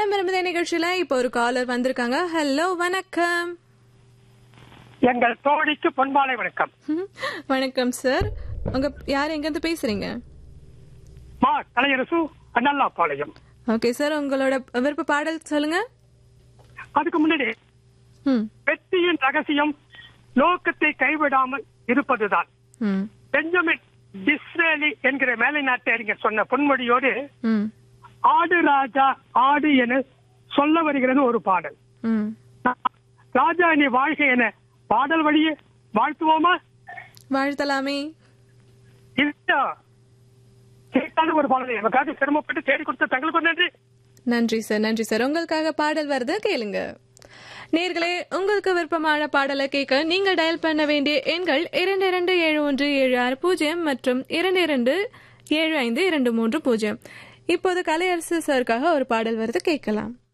மனம் விரும்புதே நிகழ்ச்சியில இப்போ ஒரு காலர் வந்திருக்காங்க ஹலோ வணக்கம் எங்கள் தோழிக்கு பொன்மாலை வணக்கம் ம், வணக்கம் சார் உங்க யார் எங்கிருந்து பேசுறீங்க மா கலையரசு அண்ணல்லா பாளையம் ஓகே சார் உங்களோட விருப்ப பாடல் சொல்லுங்க அதுக்கு முன்னாடி ம் வெற்றியின் ரகசியம் நோக்கத்தை கைவிடாமல் இருப்பதுதான் ம் பெஞ்சமின் டிஸ்ரேலி என்கிற மேலை நாட்டு அறிஞர் சொன்ன பொன்மொழியோடு ம் ஆடு ராஜா ஆடு என சொல்ல வருகிறது ஒரு பாடல் ம் ராஜா நீ வாழ்க என பாடல் வழியே வாழ்த்துவோமா வாழ்த்தலாமே இல்ல கேட்காத ஒரு பாடல் எனக்காக சிரமப்பட்டு தேடி கொடுத்த தங்களுக்கு ஒரு நன்றி நன்றி சார் நன்றி சார் உங்களுக்காக பாடல் வருது கேளுங்க நேர்களே உங்களுக்கு விருப்பமான பாடலை கேட்க நீங்கள் டயல் பண்ண வேண்டிய எண்கள் இரண்டு இரண்டு ஏழு ஒன்று ஏழு ஆறு பூஜ்ஜியம் மற்றும் இரண்டு இரண்டு ஏழு ஐந்து இரண்டு மூன்று பூஜ்ஜியம் இப்போது கலையரசு சாருக்காக ஒரு பாடல் வருது கேட்கலாம்